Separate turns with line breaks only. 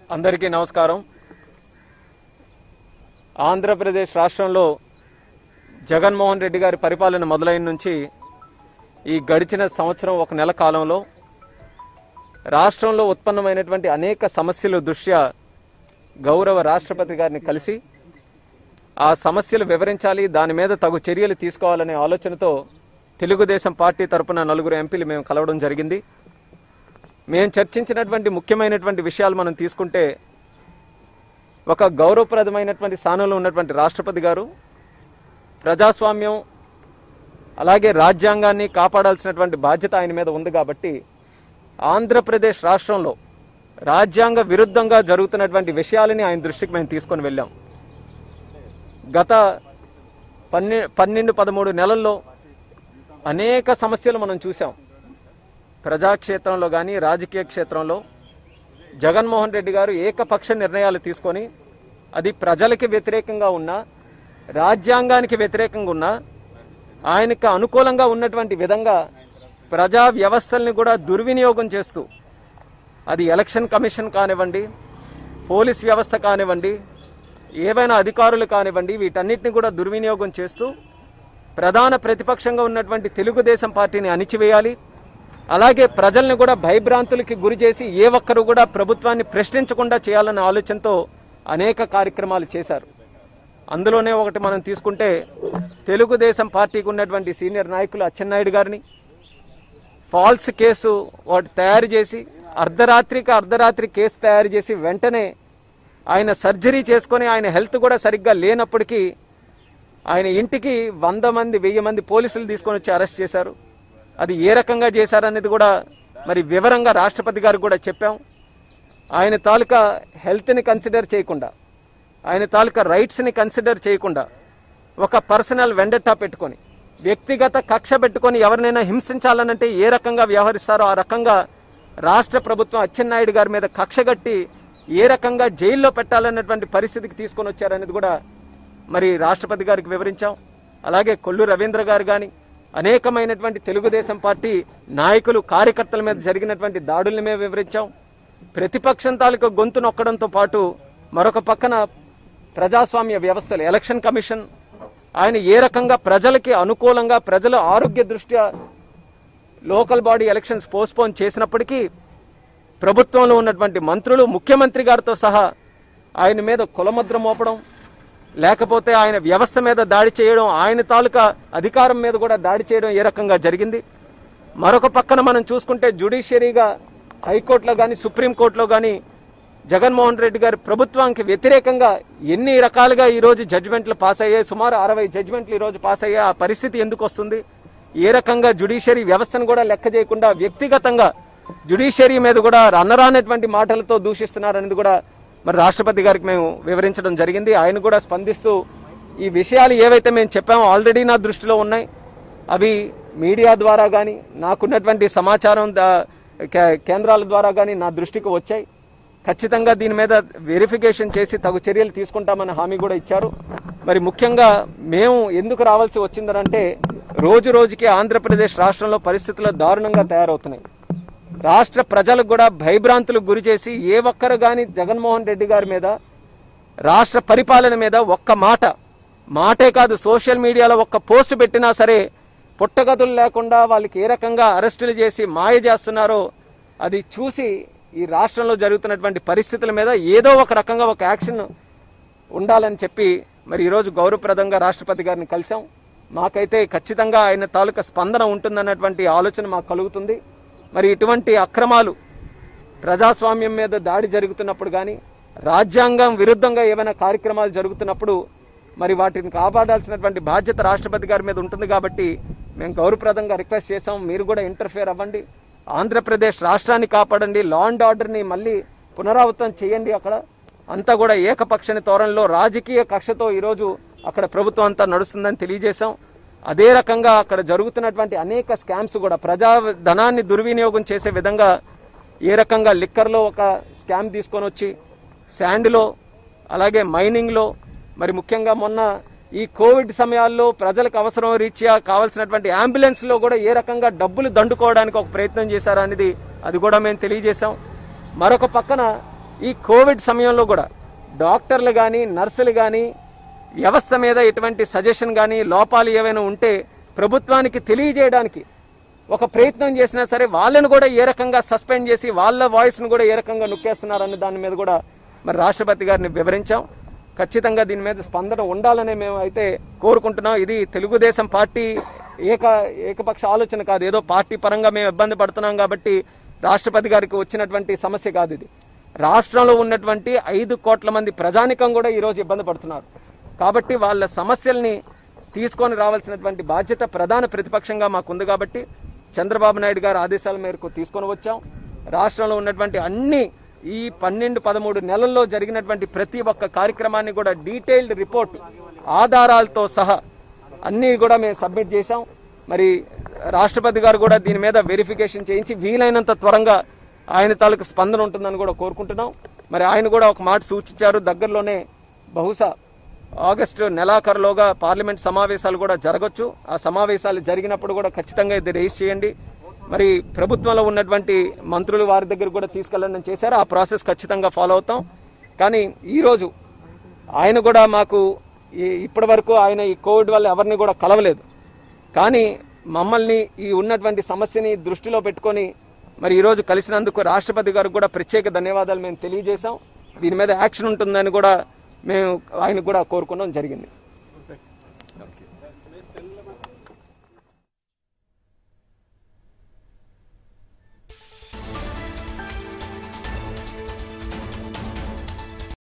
అందరికీ నమస్కారం ఆంధ్రప్రదేశ్ రాష్ట్రంలో జగన్మోహన్ రెడ్డి గారి పరిపాలన మొదలైన నుంచి ఈ గడిచిన సంవత్సరం ఒక నెల కాలంలో రాష్ట్రంలో ఉత్పన్నమైనటువంటి అనేక సమస్యల దృష్ట్యా గౌరవ రాష్ట్రపతి గారిని కలిసి ఆ సమస్యలు వివరించాలి దాని మీద తగు చర్యలు తీసుకోవాలనే ఆలోచనతో తెలుగుదేశం పార్టీ తరపున నలుగురు ఎంపీలు మేము కలవడం జరిగింది మేము చర్చించినటువంటి ముఖ్యమైనటువంటి విషయాలు మనం తీసుకుంటే ఒక గౌరవప్రదమైనటువంటి స్థానంలో ఉన్నటువంటి రాష్ట్రపతి గారు ప్రజాస్వామ్యం అలాగే రాజ్యాంగాన్ని కాపాడాల్సినటువంటి బాధ్యత ఆయన మీద ఉంది కాబట్టి ఆంధ్రప్రదేశ్ రాష్ట్రంలో రాజ్యాంగ విరుద్ధంగా జరుగుతున్నటువంటి విషయాలని ఆయన దృష్టికి మేము తీసుకొని వెళ్ళాం గత పన్నె పన్నెండు పదమూడు నెలల్లో అనేక సమస్యలు మనం చూసాం ప్రజాక్షేత్రంలో కానీ రాజకీయ క్షేత్రంలో జగన్మోహన్ రెడ్డి గారు ఏకపక్ష నిర్ణయాలు తీసుకొని అది ప్రజలకి వ్యతిరేకంగా ఉన్నా రాజ్యాంగానికి వ్యతిరేకంగా ఉన్నా ఆయనకు అనుకూలంగా ఉన్నటువంటి విధంగా ప్రజా వ్యవస్థల్ని కూడా దుర్వినియోగం చేస్తూ అది ఎలక్షన్ కమిషన్ కానివ్వండి పోలీస్ వ్యవస్థ కానివ్వండి ఏవైనా అధికారులు కానివ్వండి వీటన్నిటిని కూడా దుర్వినియోగం చేస్తూ ప్రధాన ప్రతిపక్షంగా ఉన్నటువంటి తెలుగుదేశం పార్టీని అణిచివేయాలి అలాగే ప్రజల్ని కూడా భయభ్రాంతులకి గురి చేసి ఏ ఒక్కరు కూడా ప్రభుత్వాన్ని ప్రశ్నించకుండా చేయాలన్న ఆలోచనతో అనేక కార్యక్రమాలు చేశారు అందులోనే ఒకటి మనం తీసుకుంటే తెలుగుదేశం పార్టీకి ఉన్నటువంటి సీనియర్ నాయకులు అచ్చెన్నాయుడు గారిని ఫాల్స్ కేసు వాటి తయారు చేసి అర్ధరాత్రికి అర్ధరాత్రి కేసు తయారు చేసి వెంటనే ఆయన సర్జరీ చేసుకొని ఆయన హెల్త్ కూడా సరిగ్గా లేనప్పటికీ ఆయన ఇంటికి వంద మంది వెయ్యి మంది పోలీసులు తీసుకొని వచ్చి అరెస్ట్ చేశారు అది ఏ రకంగా చేశారనేది కూడా మరి వివరంగా రాష్ట్రపతి గారికి కూడా చెప్పాం ఆయన తాలూకా హెల్త్ని కన్సిడర్ చేయకుండా ఆయన తాలూకా రైట్స్ని కన్సిడర్ చేయకుండా ఒక పర్సనల్ వెండట్టా పెట్టుకొని వ్యక్తిగత కక్ష పెట్టుకొని ఎవరినైనా హింసించాలనంటే ఏ రకంగా వ్యవహరిస్తారో ఆ రకంగా రాష్ట్ర ప్రభుత్వం అచ్చెన్నాయుడు గారి మీద కక్ష కట్టి ఏ రకంగా జైల్లో పెట్టాలన్నటువంటి పరిస్థితికి తీసుకొని వచ్చారనేది కూడా మరి రాష్ట్రపతి గారికి వివరించాం అలాగే కొల్లు రవీంద్ర గారు కానీ అనేకమైనటువంటి తెలుగుదేశం పార్టీ నాయకులు కార్యకర్తల మీద జరిగినటువంటి దాడుల్ని మేము వివరించాం ప్రతిపక్షం తాలూకా గొంతు నొక్కడంతో పాటు మరొక పక్కన ప్రజాస్వామ్య వ్యవస్థలు ఎలక్షన్ కమిషన్ ఆయన ఏ రకంగా ప్రజలకి అనుకూలంగా ప్రజల ఆరోగ్య దృష్ట్యా లోకల్ బాడీ ఎలక్షన్స్ పోస్ట్పోన్ చేసినప్పటికీ ప్రభుత్వంలో ఉన్నటువంటి మంత్రులు ముఖ్యమంత్రి గారితో సహా ఆయన మీద కులముద్ర మోపడం లేకపోతే ఆయన వ్యవస్థ మీద దాడి చేయడం ఆయన తాలూకా అధికారం మీద కూడా దాడి చేయడం ఏ రకంగా జరిగింది మరొక పక్కన మనం చూసుకుంటే జ్యుడిషియరీగా హైకోర్టులో కానీ సుప్రీంకోర్టులో కానీ జగన్మోహన్ రెడ్డి గారి ప్రభుత్వానికి వ్యతిరేకంగా ఎన్ని రకాలుగా ఈ రోజు జడ్జిమెంట్లు పాస్ అయ్యాయి సుమారు అరవై జడ్జిమెంట్లు ఈ రోజు పాస్ అయ్యాయి ఆ పరిస్థితి ఎందుకు వస్తుంది ఏ రకంగా జ్యుడిషియరీ వ్యవస్థను కూడా లెక్క చేయకుండా వ్యక్తిగతంగా జ్యుడిషియరీ మీద కూడా రన్నరానటువంటి మాటలతో దూషిస్తున్నారనేది కూడా మరి రాష్ట్రపతి గారికి మేము వివరించడం జరిగింది ఆయన కూడా స్పందిస్తూ ఈ విషయాలు ఏవైతే మేము చెప్పామో ఆల్రెడీ నా దృష్టిలో ఉన్నాయి అవి మీడియా ద్వారా కానీ నాకున్నటువంటి సమాచారం దా- కే- కేంద్రాల ద్వారా కానీ నా దృష్టికి వచ్చాయి ఖచ్చితంగా దీని మీద వెరిఫికేషన్ చేసి తగు చర్యలు తీసుకుంటామని హామీ కూడా ఇచ్చారు మరి ముఖ్యంగా మేము ఎందుకు రావాల్సి వచ్చిందనంటే రోజు రోజుకి ఆంధ్రప్రదేశ్ రాష్ట్రంలో పరిస్థితులు దారుణంగా తయారవుతున్నాయి రాష్ట్ర ప్రజలకు కూడా భయభ్రాంతులకు గురి చేసి ఏ ఒక్కరు గాని జగన్మోహన్ రెడ్డి గారి మీద రాష్ట్ర పరిపాలన మీద ఒక్క మాట మాటే కాదు సోషల్ మీడియాలో ఒక్క పోస్ట్ పెట్టినా సరే పుట్టగతులు లేకుండా వాళ్ళకి ఏ రకంగా అరెస్టులు చేసి మాయ చేస్తున్నారో అది చూసి ఈ రాష్ట్రంలో జరుగుతున్నటువంటి పరిస్థితుల మీద ఏదో ఒక రకంగా ఒక యాక్షన్ ఉండాలని చెప్పి మరి ఈరోజు గౌరవప్రదంగా రాష్ట్రపతి గారిని కలిసాం మాకైతే ఖచ్చితంగా ఆయన తాలూకా స్పందన ఉంటుందన్నటువంటి ఆలోచన మాకు కలుగుతుంది మరి ఇటువంటి అక్రమాలు ప్రజాస్వామ్యం మీద దాడి జరుగుతున్నప్పుడు కానీ రాజ్యాంగం విరుద్ధంగా ఏమైనా కార్యక్రమాలు జరుగుతున్నప్పుడు మరి వాటిని కాపాడాల్సినటువంటి బాధ్యత రాష్ట్రపతి గారి మీద ఉంటుంది కాబట్టి మేము గౌరవప్రదంగా రిక్వెస్ట్ చేసాం మీరు కూడా ఇంటర్ఫియర్ అవ్వండి ఆంధ్రప్రదేశ్ రాష్ట్రాన్ని కాపాడండి లా అండ్ ఆర్డర్ని మళ్ళీ పునరావృతం చేయండి అక్కడ అంతా కూడా ఏకపక్షని తోరణలో రాజకీయ కక్షతో ఈరోజు అక్కడ ప్రభుత్వం అంతా నడుస్తుందని తెలియజేశాం అదే రకంగా అక్కడ జరుగుతున్నటువంటి అనేక స్కామ్స్ కూడా ప్రజా ధనాన్ని దుర్వినియోగం చేసే విధంగా ఏ రకంగా లిక్కర్లో ఒక స్కామ్ తీసుకొని వచ్చి శాండ్లో అలాగే మైనింగ్లో మరి ముఖ్యంగా మొన్న ఈ కోవిడ్ సమయాల్లో ప్రజలకు అవసరం రీత్యా కావాల్సినటువంటి అంబులెన్స్ లో కూడా ఏ రకంగా డబ్బులు దండుకోవడానికి ఒక ప్రయత్నం చేశారా అనేది అది కూడా మేము తెలియజేశాం మరొక పక్కన ఈ కోవిడ్ సమయంలో కూడా డాక్టర్లు కానీ నర్సులు కానీ వ్యవస్థ మీద ఎటువంటి సజెషన్ కానీ లోపాలు ఏవైనా ఉంటే ప్రభుత్వానికి తెలియజేయడానికి ఒక ప్రయత్నం చేసినా సరే వాళ్ళని కూడా ఏ రకంగా సస్పెండ్ చేసి వాళ్ళ వాయిస్ను కూడా ఏ రకంగా నొక్కేస్తున్నారన్న దాని మీద కూడా మరి రాష్ట్రపతి గారిని వివరించాం ఖచ్చితంగా దీని మీద స్పందన ఉండాలని మేము అయితే కోరుకుంటున్నాం ఇది తెలుగుదేశం పార్టీ ఏక ఏకపక్ష ఆలోచన కాదు ఏదో పార్టీ పరంగా మేము ఇబ్బంది పడుతున్నాం కాబట్టి రాష్ట్రపతి గారికి వచ్చినటువంటి సమస్య కాదు ఇది రాష్ట్రంలో ఉన్నటువంటి ఐదు కోట్ల మంది ప్రజానికం కూడా ఈరోజు ఇబ్బంది పడుతున్నారు కాబట్టి వాళ్ళ సమస్యల్ని తీసుకొని రావాల్సినటువంటి బాధ్యత ప్రధాన ప్రతిపక్షంగా మాకుంది కాబట్టి చంద్రబాబు నాయుడు గారి ఆదేశాల మేరకు తీసుకొని వచ్చాం రాష్ట్రంలో ఉన్నటువంటి అన్ని ఈ పన్నెండు పదమూడు నెలల్లో జరిగినటువంటి ప్రతి ఒక్క కార్యక్రమాన్ని కూడా డీటెయిల్డ్ రిపోర్ట్ ఆధారాలతో సహా అన్నీ కూడా మేము సబ్మిట్ చేశాం మరి రాష్ట్రపతి గారు కూడా దీని మీద వెరిఫికేషన్ చేయించి వీలైనంత త్వరగా ఆయన తాలూకు స్పందన ఉంటుందని కూడా కోరుకుంటున్నాం మరి ఆయన కూడా ఒక మాట సూచించారు దగ్గరలోనే బహుశా ఆగస్టు నెలాఖరులోగా పార్లమెంట్ సమావేశాలు కూడా జరగచ్చు ఆ సమావేశాలు జరిగినప్పుడు కూడా ఖచ్చితంగా ఇది రేస్ చేయండి మరి ప్రభుత్వంలో ఉన్నటువంటి మంత్రులు వారి దగ్గర కూడా తీసుకెళ్ళడం చేశారు ఆ ప్రాసెస్ ఖచ్చితంగా ఫాలో అవుతాం కానీ ఈరోజు ఆయన కూడా మాకు ఇప్పటి వరకు ఆయన ఈ కోవిడ్ వల్ల ఎవరిని కూడా కలవలేదు కానీ మమ్మల్ని ఈ ఉన్నటువంటి సమస్యని దృష్టిలో పెట్టుకొని మరి ఈరోజు కలిసినందుకు రాష్ట్రపతి గారికి కూడా ప్రత్యేక ధన్యవాదాలు మేము తెలియజేశాం దీని మీద యాక్షన్ ఉంటుందని కూడా మేము ఆయన కూడా కోరుకోవడం జరిగింది